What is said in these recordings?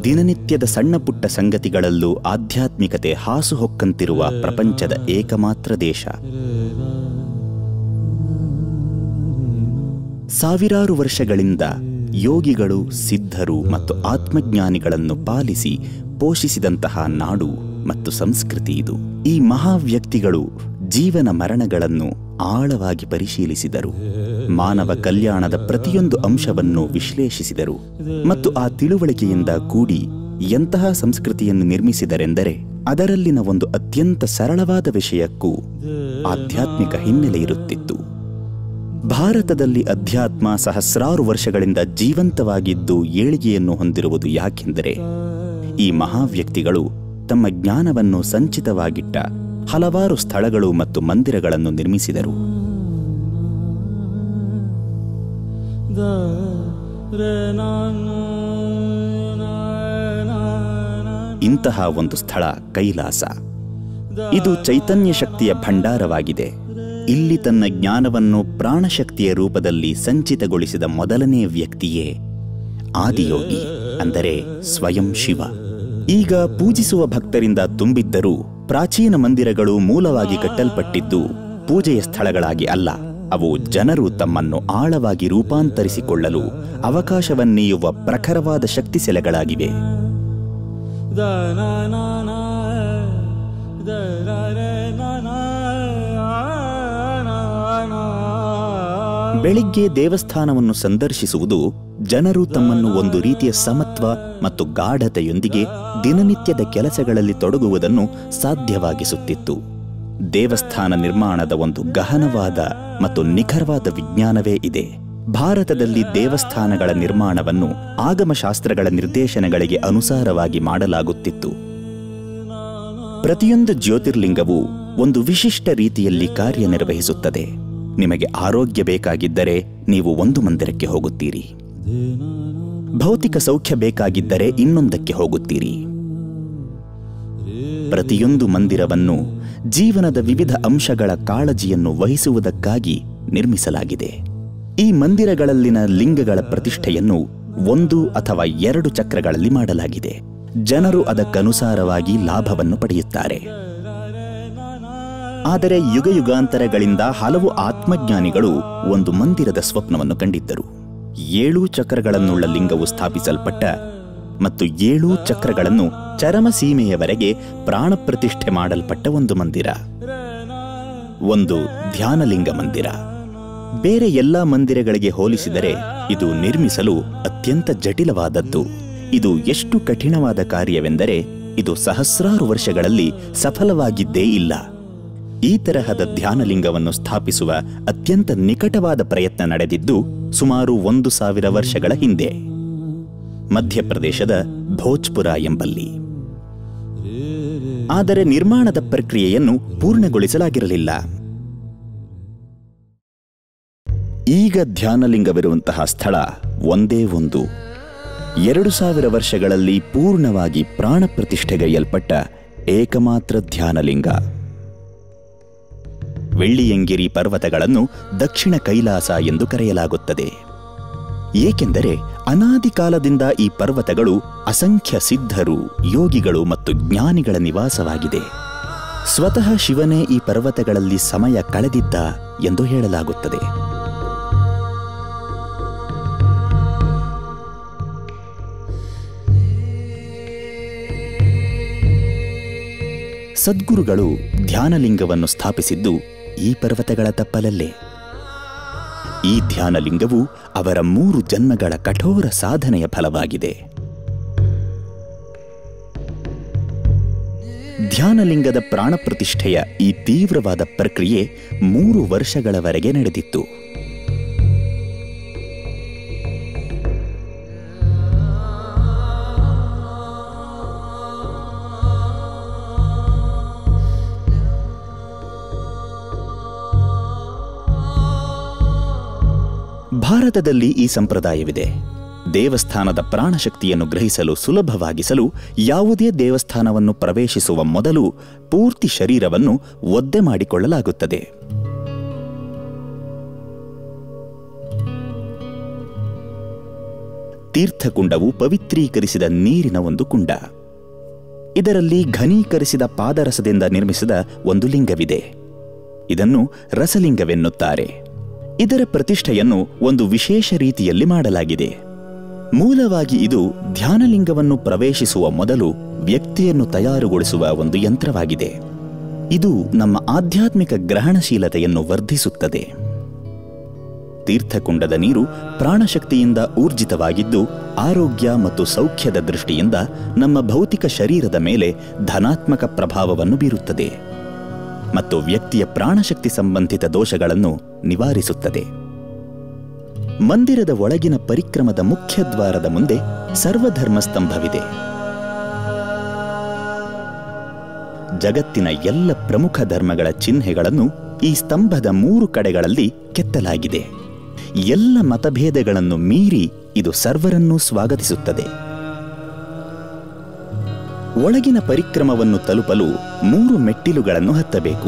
ದಿನನಿತ್ಯದ ಸಣ್ಣ ಪುಟ್ಟ ಸಂಗತಿಗಳಲ್ಲೂ ಆಧ್ಯಾತ್ಮಿಕತೆ ಹಾಸುಹೊಕ್ಕಂತಿರುವ ಪ್ರಪಂಚದ ಏಕಮಾತ್ರ ದೇಶ ಸಾವಿರಾರು ವರ್ಷಗಳಿಂದ ಯೋಗಿಗಳು ಸಿದ್ಧರು ಮತ್ತು ಆತ್ಮಜ್ಞಾನಿಗಳನ್ನು ಪಾಲಿಸಿ ಪೋಷಿಸಿದಂತಹ ನಾಡು ಮತ್ತು ಸಂಸ್ಕೃತಿ ಇದು ಈ ಮಹಾವ್ಯಕ್ತಿಗಳು ಜೀವನ ಮರಣಗಳನ್ನು ಆಳವಾಗಿ ಪರಿಶೀಲಿಸಿದರು ಮಾನವ ಕಲ್ಯಾಣದ ಪ್ರತಿಯೊಂದು ಅಂಶವನ್ನು ವಿಶ್ಲೇಷಿಸಿದರು ಮತ್ತು ಆ ತಿಳುವಳಿಕೆಯಿಂದ ಕೂಡಿ ಎಂತಹ ಸಂಸ್ಕೃತಿಯನ್ನು ನಿರ್ಮಿಸಿದರೆಂದರೆ ಅದರಲ್ಲಿನ ಒಂದು ಅತ್ಯಂತ ಸರಳವಾದ ವಿಷಯಕ್ಕೂ ಆಧ್ಯಾತ್ಮಿಕ ಹಿನ್ನೆಲೆ ಇರುತ್ತಿತ್ತು ಭಾರತದಲ್ಲಿ ಅಧ್ಯಾತ್ಮ ಸಹಸ್ರಾರು ವರ್ಷಗಳಿಂದ ಜೀವಂತವಾಗಿದ್ದು ಏಳಿಗೆಯನ್ನು ಹೊಂದಿರುವುದು ಯಾಕೆಂದರೆ ಈ ಮಹಾವ್ಯಕ್ತಿಗಳು ತಮ್ಮ ಜ್ಞಾನವನ್ನು ಸಂಚಿತವಾಗಿಟ್ಟ ಹಲವಾರು ಸ್ಥಳಗಳು ಮತ್ತು ಮಂದಿರಗಳನ್ನು ನಿರ್ಮಿಸಿದರು ಇಂತಹ ಒಂದು ಸ್ಥಳ ಕೈಲಾಸ ಇದು ಚೈತನ್ಯ ಶಕ್ತಿಯ ಭಂಡಾರವಾಗಿದೆ ಇಲ್ಲಿ ತನ್ನ ಜ್ಞಾನವನ್ನು ಪ್ರಾಣಶಕ್ತಿಯ ರೂಪದಲ್ಲಿ ಸಂಚಿತಗೊಳಿಸಿದ ಮೊದಲನೇ ವ್ಯಕ್ತಿಯೇ ಆದಿಯೋಗಿ ಅಂದರೆ ಸ್ವಯಂ ಶಿವ ಈಗ ಪೂಜಿಸುವ ಭಕ್ತರಿಂದ ತುಂಬಿದ್ದರೂ ಪ್ರಾಚೀನ ಮಂದಿರಗಳು ಮೂಲವಾಗಿ ಕಟ್ಟಲ್ಪಟ್ಟಿದ್ದು ಪೂಜೆಯ ಸ್ಥಳಗಳಾಗಿ ಅಲ್ಲ ಅವು ಜನರು ತಮ್ಮನ್ನು ಆಳವಾಗಿ ರೂಪಾಂತರಿಸಿಕೊಳ್ಳಲು ಅವಕಾಶವನ್ನೀಯುವ ಪ್ರಖರವಾದ ಶಕ್ತಿ ಸೆಲೆಗಳಾಗಿವೆ ಬೆಳಿಗ್ಗೆ ದೇವಸ್ಥಾನವನ್ನು ಸಂದರ್ಶಿಸುವುದು ಜನರು ತಮ್ಮನ್ನು ಒಂದು ರೀತಿಯ ಸಮತ್ವ ಮತ್ತು ಗಾಢತೆಯೊಂದಿಗೆ ದಿನನಿತ್ಯದ ಕೆಲಸಗಳಲ್ಲಿ ತೊಡಗುವುದನ್ನು ಸಾಧ್ಯವಾಗಿಸುತ್ತಿತ್ತು ದೇವಸ್ಥಾನ ನಿರ್ಮಾಣದ ಒಂದು ಗಹನವಾದ ಮತ್ತು ನಿಖರವಾದ ವಿಜ್ಞಾನವೇ ಇದೆ ಭಾರತದಲ್ಲಿ ದೇವಸ್ಥಾನಗಳ ನಿರ್ಮಾಣವನ್ನು ಆಗಮಶಾಸ್ತ್ರಗಳ ನಿರ್ದೇಶನಗಳಿಗೆ ಅನುಸಾರವಾಗಿ ಮಾಡಲಾಗುತ್ತಿತ್ತು ಪ್ರತಿಯೊಂದು ಜ್ಯೋತಿರ್ಲಿಂಗವು ಒಂದು ವಿಶಿಷ್ಟ ರೀತಿಯಲ್ಲಿ ಕಾರ್ಯನಿರ್ವಹಿಸುತ್ತದೆ ನಿಮಗೆ ಆರೋಗ್ಯ ಬೇಕಾಗಿದ್ದರೆ ನೀವು ಒಂದು ಮಂದಿರಕ್ಕೆ ಹೋಗುತ್ತೀರಿ ಭೌತಿಕ ಸೌಖ್ಯ ಬೇಕಾಗಿದ್ದರೆ ಇನ್ನೊಂದಕ್ಕೆ ಹೋಗುತ್ತೀರಿ ಪ್ರತಿಯೊಂದು ಮಂದಿರವನ್ನು ಜೀವನದ ವಿವಿಧ ಅಂಶಗಳ ಕಾಳಜಿಯನ್ನು ವಹಿಸುವುದಕ್ಕಾಗಿ ನಿರ್ಮಿಸಲಾಗಿದೆ ಈ ಮಂದಿರಗಳಲ್ಲಿನ ಲಿಂಗಗಳ ಪ್ರತಿಷ್ಠೆಯನ್ನು ಒಂದು ಅಥವಾ ಎರಡು ಚಕ್ರಗಳಲ್ಲಿ ಮಾಡಲಾಗಿದೆ ಜನರು ಅದಕ್ಕನುಸಾರವಾಗಿ ಲಾಭವನ್ನು ಪಡೆಯುತ್ತಾರೆ ಆದರೆ ಯುಗಯುಗಾಂತರಗಳಿಂದ ಹಲವು ಆತ್ಮಜ್ಞಾನಿಗಳು ಒಂದು ಮಂದಿರದ ಸ್ವಪ್ನವನ್ನು ಕಂಡಿದ್ದರು ಏಳು ಚಕ್ರಗಳನ್ನುಳ್ಳ ಲಿಂಗವು ಸ್ಥಾಪಿಸಲ್ಪಟ್ಟ ಮತ್ತು ಏಳು ಚಕ್ರಗಳನ್ನು ಚರಮ ಸೀಮೆಯವರೆಗೆ ಪ್ರಾಣ ಪ್ರತಿಷ್ಠೆ ಮಾಡಲ್ಪಟ್ಟ ಒಂದು ಮಂದಿರ ಒಂದು ಧ್ಯಾನಲಿಂಗ ಮಂದಿರ ಬೇರೆ ಎಲ್ಲಾ ಮಂದಿರಗಳಿಗೆ ಹೋಲಿಸಿದರೆ ಇದು ನಿರ್ಮಿಸಲು ಅತ್ಯಂತ ಜಟಿಲವಾದದ್ದು ಇದು ಎಷ್ಟು ಕಠಿಣವಾದ ಕಾರ್ಯವೆಂದರೆ ಇದು ಸಹಸ್ರಾರು ವರ್ಷಗಳಲ್ಲಿ ಸಫಲವಾಗಿದ್ದೇ ಇಲ್ಲ ಈ ತರಹದ ಧ್ಯಾನಲಿಂಗವನ್ನು ಸ್ಥಾಪಿಸುವ ಅತ್ಯಂತ ನಿಕಟವಾದ ಪ್ರಯತ್ನ ನಡೆದಿದ್ದು ಸುಮಾರು ಒಂದು ಸಾವಿರ ವರ್ಷಗಳ ಹಿಂದೆ ಮಧ್ಯಪ್ರದೇಶದ ಭೋಜ್ಪುರ ಎಂಬಲ್ಲಿ ಆದರೆ ನಿರ್ಮಾಣದ ಪ್ರಕ್ರಿಯೆಯನ್ನು ಪೂರ್ಣಗೊಳಿಸಲಾಗಿರಲಿಲ್ಲ ಈಗ ಧ್ಯಾನಲಿಂಗವಿರುವಂತಹ ಸ್ಥಳ ಒಂದೇ ಒಂದು ಎರಡು ಸಾವಿರ ವರ್ಷಗಳಲ್ಲಿ ಪೂರ್ಣವಾಗಿ ಪ್ರಾಣ ಪ್ರತಿಷ್ಠೆಗೈಯಲ್ಪಟ್ಟ ಏಕಮಾತ್ರ ಧ್ಯಾನಲಿಂಗ ವೆಳ್ಳಿಯಂಗಿರಿ ಪರ್ವತಗಳನ್ನು ದಕ್ಷಿಣ ಕೈಲಾಸ ಎಂದು ಕರೆಯಲಾಗುತ್ತದೆ ಏಕೆಂದರೆ ಅನಾದಿ ಕಾಲದಿಂದ ಈ ಪರ್ವತಗಳು ಅಸಂಖ್ಯ ಸಿದ್ಧರು ಯೋಗಿಗಳು ಮತ್ತು ಜ್ಞಾನಿಗಳ ನಿವಾಸವಾಗಿದೆ ಸ್ವತಃ ಶಿವನೇ ಈ ಪರ್ವತಗಳಲ್ಲಿ ಸಮಯ ಕಳೆದಿದ್ದ ಎಂದು ಹೇಳಲಾಗುತ್ತದೆ ಸದ್ಗುರುಗಳು ಧ್ಯಾನಲಿಂಗವನ್ನು ಸ್ಥಾಪಿಸಿದ್ದು ಈ ಪರ್ವತಗಳ ತಪ್ಪಲಲ್ಲೇ ಈ ಧ್ಯಾನಲಿಂಗವು ಅವರ ಮೂರು ಜನ್ಮಗಳ ಕಠೋರ ಸಾಧನೆಯ ಫಲವಾಗಿದೆ ಧ್ಯಾನಲಿಂಗದ ಪ್ರಾಣ ಪ್ರತಿಷ್ಠೆಯ ಈ ತೀವ್ರವಾದ ಪ್ರಕ್ರಿಯೆ ಮೂರು ವರ್ಷಗಳವರೆಗೆ ನಡೆದಿತ್ತು ಭಾರತದಲ್ಲಿ ಈ ಸಂಪ್ರದಾಯವಿದೆ ದೇವಸ್ಥಾನದ ಪ್ರಾಣಶಕ್ತಿಯನ್ನು ಗ್ರಹಿಸಲು ಸುಲಭವಾಗಿಸಲು ಯಾವುದೇ ದೇವಸ್ಥಾನವನ್ನು ಪ್ರವೇಶಿಸುವ ಮೊದಲು ಪೂರ್ತಿ ಶರೀರವನ್ನು ಒದ್ದೆ ಮಾಡಿಕೊಳ್ಳಲಾಗುತ್ತದೆ ತೀರ್ಥಕುಂಡವು ಪವಿತ್ರೀಕರಿಸಿದ ನೀರಿನ ಒಂದು ಕುಂಡ ಇದರಲ್ಲಿ ಘನೀಕರಿಸಿದ ಪಾದರಸದಿಂದ ನಿರ್ಮಿಸಿದ ಒಂದು ಲಿಂಗವಿದೆ ಇದನ್ನು ರಸಲಿಂಗವೆನ್ನುತ್ತಾರೆ ಇದರ ಪ್ರತಿಷ್ಠೆಯನ್ನು ಒಂದು ವಿಶೇಷ ರೀತಿಯಲ್ಲಿ ಮಾಡಲಾಗಿದೆ ಮೂಲವಾಗಿ ಇದು ಧ್ಯಾನಲಿಂಗವನ್ನು ಪ್ರವೇಶಿಸುವ ಮೊದಲು ವ್ಯಕ್ತಿಯನ್ನು ತಯಾರುಗೊಳಿಸುವ ಒಂದು ಯಂತ್ರವಾಗಿದೆ ಇದು ನಮ್ಮ ಆಧ್ಯಾತ್ಮಿಕ ಗ್ರಹಣಶೀಲತೆಯನ್ನು ವರ್ಧಿಸುತ್ತದೆ ತೀರ್ಥಕುಂಡದ ನೀರು ಪ್ರಾಣಶಕ್ತಿಯಿಂದ ಊರ್ಜಿತವಾಗಿದ್ದು ಆರೋಗ್ಯ ಮತ್ತು ಸೌಖ್ಯದ ದೃಷ್ಟಿಯಿಂದ ನಮ್ಮ ಭೌತಿಕ ಶರೀರದ ಮೇಲೆ ಧನಾತ್ಮಕ ಪ್ರಭಾವವನ್ನು ಬೀರುತ್ತದೆ ಮತ್ತು ವ್ಯಕ್ತಿಯ ಪ್ರಾಣಶಕ್ತಿ ಸಂಬಂಧಿತ ದೋಷಗಳನ್ನು ನಿವಾರಿಸುತ್ತದೆ ಮಂದಿರದ ಒಳಗಿನ ಪರಿಕ್ರಮದ ಮುಖ್ಯ ದ್ವಾರದ ಮುಂದೆ ಸರ್ವಧರ್ಮ ಸ್ತಂಭವಿದೆ ಜಗತ್ತಿನ ಎಲ್ಲ ಪ್ರಮುಖ ಧರ್ಮಗಳ ಚಿಹ್ನೆಗಳನ್ನು ಈ ಸ್ತಂಭದ ಮೂರು ಕಡೆಗಳಲ್ಲಿ ಕೆತ್ತಲಾಗಿದೆ ಎಲ್ಲ ಮತಭೇದಗಳನ್ನು ಮೀರಿ ಇದು ಸರ್ವರನ್ನೂ ಸ್ವಾಗತಿಸುತ್ತದೆ ಒಳಗಿನ ಪರಿಕ್ರಮವನ್ನು ತಲುಪಲು ಮೂರು ಮೆಟ್ಟಿಲುಗಳನ್ನು ಹತ್ತಬೇಕು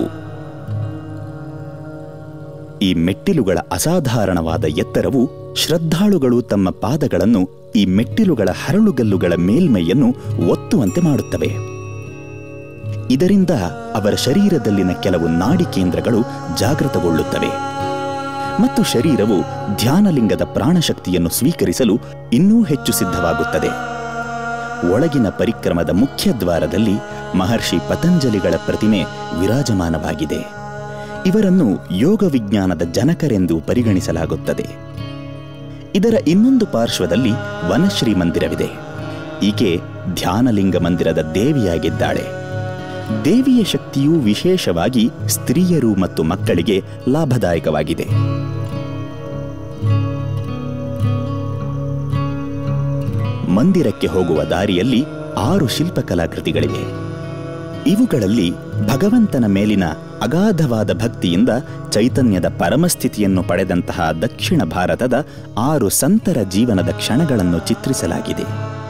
ಈ ಮೆಟ್ಟಿಲುಗಳ ಅಸಾಧಾರಣವಾದ ಎತ್ತರವು ಶ್ರದ್ಧಾಳುಗಳು ತಮ್ಮ ಪಾದಗಳನ್ನು ಈ ಮೆಟ್ಟಿಲುಗಳ ಹರಳುಗಲ್ಲುಗಳ ಮೇಲ್ಮೈಯನ್ನು ಒತ್ತುವಂತೆ ಮಾಡುತ್ತವೆ ಇದರಿಂದ ಅವರ ಶರೀರದಲ್ಲಿನ ಕೆಲವು ನಾಡಿ ಕೇಂದ್ರಗಳು ಜಾಗೃತಗೊಳ್ಳುತ್ತವೆ ಮತ್ತು ಶರೀರವು ಧ್ಯಾನಲಿಂಗದ ಪ್ರಾಣಶಕ್ತಿಯನ್ನು ಸ್ವೀಕರಿಸಲು ಇನ್ನೂ ಹೆಚ್ಚು ಸಿದ್ಧವಾಗುತ್ತದೆ ಒಳಗಿನ ಪರಿಕ್ರಮದ ಮುಖ್ಯ ದ್ವಾರದಲ್ಲಿ ಮಹರ್ಷಿ ಪತಂಜಲಿಗಳ ಪ್ರತಿಮೆ ವಿರಾಜಮಾನವಾಗಿದೆ ಇವರನ್ನು ಯೋಗ ವಿಜ್ಞಾನದ ಜನಕರೆಂದು ಪರಿಗಣಿಸಲಾಗುತ್ತದೆ ಇದರ ಇನ್ನೊಂದು ಪಾರ್ಶ್ವದಲ್ಲಿ ವನಶ್ರೀ ಮಂದಿರವಿದೆ ಈಕೆ ಧ್ಯಾನಲಿಂಗ ಮಂದಿರದ ದೇವಿಯಾಗಿದ್ದಾಳೆ ದೇವಿಯ ಶಕ್ತಿಯು ವಿಶೇಷವಾಗಿ ಸ್ತ್ರೀಯರು ಮತ್ತು ಮಕ್ಕಳಿಗೆ ಲಾಭದಾಯಕವಾಗಿದೆ ಮಂದಿರಕ್ಕೆ ಹೋಗುವ ದಾರಿಯಲ್ಲಿ ಆರು ಶಿಲ್ಪಕಲಾಕೃತಿಗಳಿವೆ ಇವುಗಳಲ್ಲಿ ಭಗವಂತನ ಮೇಲಿನ ಅಗಾಧವಾದ ಭಕ್ತಿಯಿಂದ ಚೈತನ್ಯದ ಪರಮಸ್ಥಿತಿಯನ್ನು ಪಡೆದಂತಹ ದಕ್ಷಿಣ ಭಾರತದ ಆರು ಸಂತರ ಜೀವನದ ಕ್ಷಣಗಳನ್ನು ಚಿತ್ರಿಸಲಾಗಿದೆ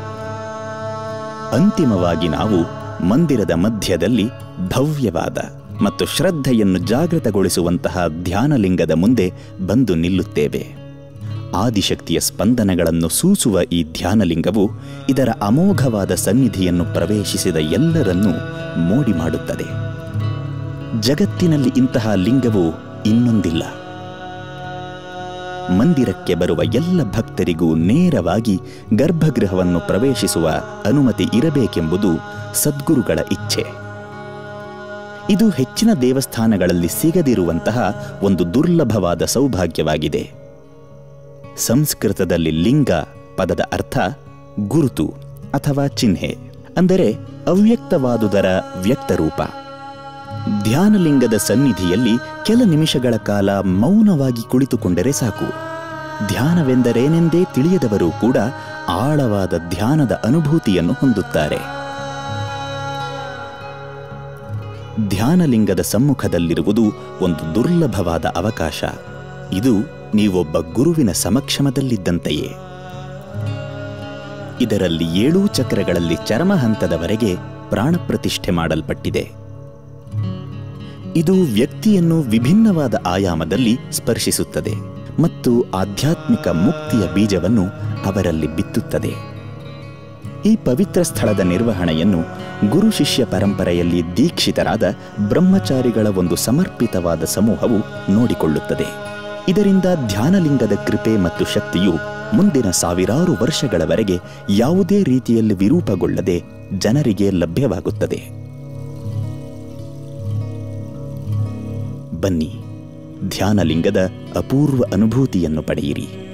ಅಂತಿಮವಾಗಿ ನಾವು ಮಂದಿರದ ಮಧ್ಯದಲ್ಲಿ ಭವ್ಯವಾದ ಮತ್ತು ಶ್ರದ್ಧೆಯನ್ನು ಜಾಗೃತಗೊಳಿಸುವಂತಹ ಧ್ಯಾನಲಿಂಗದ ಮುಂದೆ ಬಂದು ನಿಲ್ಲುತ್ತೇವೆ ಆದಿಶಕ್ತಿಯ ಸ್ಪಂದನಗಳನ್ನು ಸೂಸುವ ಈ ಧ್ಯಾನಲಿಂಗವು ಇದರ ಅಮೋಘವಾದ ಸನ್ನಿಧಿಯನ್ನು ಪ್ರವೇಶಿಸಿದ ಎಲ್ಲರನ್ನೂ ಮೋಡಿ ಮಾಡುತ್ತದೆ ಜಗತ್ತಿನಲ್ಲಿ ಇಂತಹ ಲಿಂಗವು ಇನ್ನೊಂದಿಲ್ಲ ಮಂದಿರಕ್ಕೆ ಬರುವ ಎಲ್ಲ ಭಕ್ತರಿಗೂ ನೇರವಾಗಿ ಗರ್ಭಗೃಹವನ್ನು ಪ್ರವೇಶಿಸುವ ಅನುಮತಿ ಇರಬೇಕೆಂಬುದು ಸದ್ಗುರುಗಳ ಇಚ್ಛೆ ಇದು ಹೆಚ್ಚಿನ ದೇವಸ್ಥಾನಗಳಲ್ಲಿ ಸಿಗದಿರುವಂತಹ ಒಂದು ದುರ್ಲಭವಾದ ಸೌಭಾಗ್ಯವಾಗಿದೆ ಸಂಸ್ಕೃತದಲ್ಲಿ ಲಿಂಗ ಪದದ ಅರ್ಥ ಗುರುತು ಅಥವಾ ಚಿಹ್ನೆ ಅಂದರೆ ಅವ್ಯಕ್ತವಾದುದರ ವ್ಯಕ್ತರೂಪ ಧ್ಯಾನಲಿಂಗದ ಸನ್ನಿಧಿಯಲ್ಲಿ ಕೆಲ ನಿಮಿಷಗಳ ಕಾಲ ಮೌನವಾಗಿ ಕುಳಿತುಕೊಂಡರೆ ಸಾಕು ಧ್ಯಾನವೆಂದರೇನೆಂದೇ ತಿಳಿಯದವರು ಕೂಡ ಆಳವಾದ ಧ್ಯಾನದ ಅನುಭೂತಿಯನ್ನು ಹೊಂದುತ್ತಾರೆ ಧ್ಯಾನಲಿಂಗದ ಸಮ್ಮುಖದಲ್ಲಿರುವುದು ಒಂದು ದುರ್ಲಭವಾದ ಅವಕಾಶ ಇದು ನೀವೊಬ್ಬ ಗುರುವಿನ ಸಮಕ್ಷಮದಲ್ಲಿದ್ದಂತೆಯೇ ಇದರಲ್ಲಿ ಏಳೂ ಚಕ್ರಗಳಲ್ಲಿ ಚರಮ ಹಂತದವರೆಗೆ ಪ್ರಾಣಪ್ರತಿಷ್ಠೆ ಮಾಡಲ್ಪಟ್ಟಿದೆ ಇದು ವ್ಯಕ್ತಿಯನ್ನು ವಿಭಿನ್ನವಾದ ಆಯಾಮದಲ್ಲಿ ಸ್ಪರ್ಶಿಸುತ್ತದೆ ಮತ್ತು ಆಧ್ಯಾತ್ಮಿಕ ಮುಕ್ತಿಯ ಬೀಜವನ್ನು ಅವರಲ್ಲಿ ಬಿತ್ತುತ್ತದೆ ಈ ಪವಿತ್ರ ಸ್ಥಳದ ನಿರ್ವಹಣೆಯನ್ನು ಗುರು ಶಿಷ್ಯ ಪರಂಪರೆಯಲ್ಲಿ ದೀಕ್ಷಿತರಾದ ಬ್ರಹ್ಮಚಾರಿಗಳ ಒಂದು ಸಮರ್ಪಿತವಾದ ಸಮೂಹವು ನೋಡಿಕೊಳ್ಳುತ್ತದೆ ಇದರಿಂದ ಧ್ಯಾನಲಿಂಗದ ಕೃಪೆ ಮತ್ತು ಶಕ್ತಿಯು ಮುಂದಿನ ಸಾವಿರಾರು ವರ್ಷಗಳವರೆಗೆ ಯಾವುದೇ ರೀತಿಯಲ್ಲಿ ವಿರೂಪಗೊಳ್ಳದೆ ಜನರಿಗೆ ಲಭ್ಯವಾಗುತ್ತದೆ ಬನ್ನಿ ಧ್ಯಾನಲಿಂಗದ ಅಪೂರ್ವ ಅನುಭೂತಿಯನ್ನು ಪಡೆಯಿರಿ